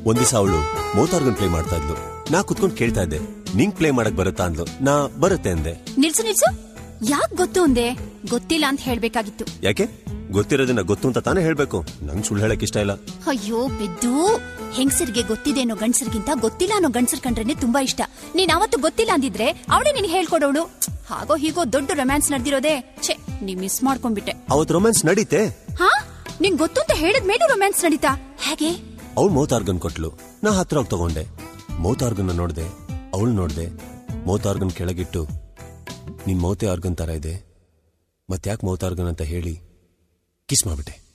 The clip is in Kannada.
ಒಂದ್ ದಿವಸ ಅವಳು ಮೌತಾರ್ಗನ್ ಪ್ಲೇ ಮಾಡ್ತಾ ಇದ್ಲು ನಾ ಕುತ್ಕೊಂಡ್ ಕೇಳ್ತಾ ಇದ್ದೆ ನಿಂಗ್ ಪ್ಲೇ ಮಾಡಕ್ ಬರುತ್ತಾ ಅಂದ್ಲು ನಾ ಬರುತ್ತೆ ಅಂದೆ ನಿಲ್ಸು ನಿಲ್ಸು ಯಾಕ್ ಗೊತ್ತು ಅಂದೆ ಗೊತ್ತಿಲ್ಲ ಅಂತ ಹೇಳ್ಬೇಕಾಗಿತ್ತು ಯಾಕೆ ಗೊತ್ತಿರೋದನ್ನ ಗೊತ್ತು ಅಂತ ತಾನೇ ಹೇಳ್ಬೇಕು ನಂಗ್ ಸುಳ್ಳು ಹೇಳಕ್ ಇಷ್ಟ ಇಲ್ಲ ಅಯ್ಯೋ ಬೆದ್ದು ಹೆಂಗಸರಿಗೆ ಗೊತ್ತಿದೆ ಅನ್ನೋ ಗಂಡಸರಿಗಿಂತ ಗೊತ್ತಿಲ್ಲ ಅನ್ನೋ ಗಂಡಸರ್ ಕಂಡ್ರೇನೆ ತುಂಬಾ ಇಷ್ಟ ನೀನ್ ಅವತ್ತು ಗೊತ್ತಿಲ್ಲ ಅಂದಿದ್ರೆ ಅವಳೇ ನಿನ್ ಹೇಳ್ಕೊಡೋಳು ಹಾಗೋ ಹೀಗೋ ದೊಡ್ಡ ರೊಮ್ಯಾನ್ಸ್ ನಡೆದಿರೋದೇ ಛೆ ನೀ ಮಿಸ್ ಮಾಡ್ಕೊಂಡ್ಬಿಟ್ಟೆ ಅವತ್ ರೊಮ್ಯಾನ್ಸ್ ನಡೀತೆ ಹಾ ನಿಂಗ್ ಗೊತ್ತು ಅಂತ ಹೇಳಿದ ಮೇಲೆ ರೊಮ್ಯಾನ್ಸ್ ನಡೀತಾ ಹೇಗೆ ಅವಳು ಮೌತಾರ್ಗನ್ ಕೊಟ್ಲು ನಾ ಹತ್ರ ಹೋಗಿ ತಗೊಂಡೆ ಮೌತಾರ್ಗನ್ ನೋಡ್ದೆ ಅವಳು ನೋಡ್ದೆ ಮೌತಾರ್ಗನ್ ಕೆಳಗಿಟ್ಟು ನಿನ್ ಮೌತೆ ಆರ್ಗನ್ ತರ ಇದೆ ಮತ್ತ್ಯಾಕ್ ಮೌತಾರ್ಗನ್ ಅಂತ ಹೇಳಿ ಕಿಸ್ ಮಾಡ್ಬಿಟ್ಟೆ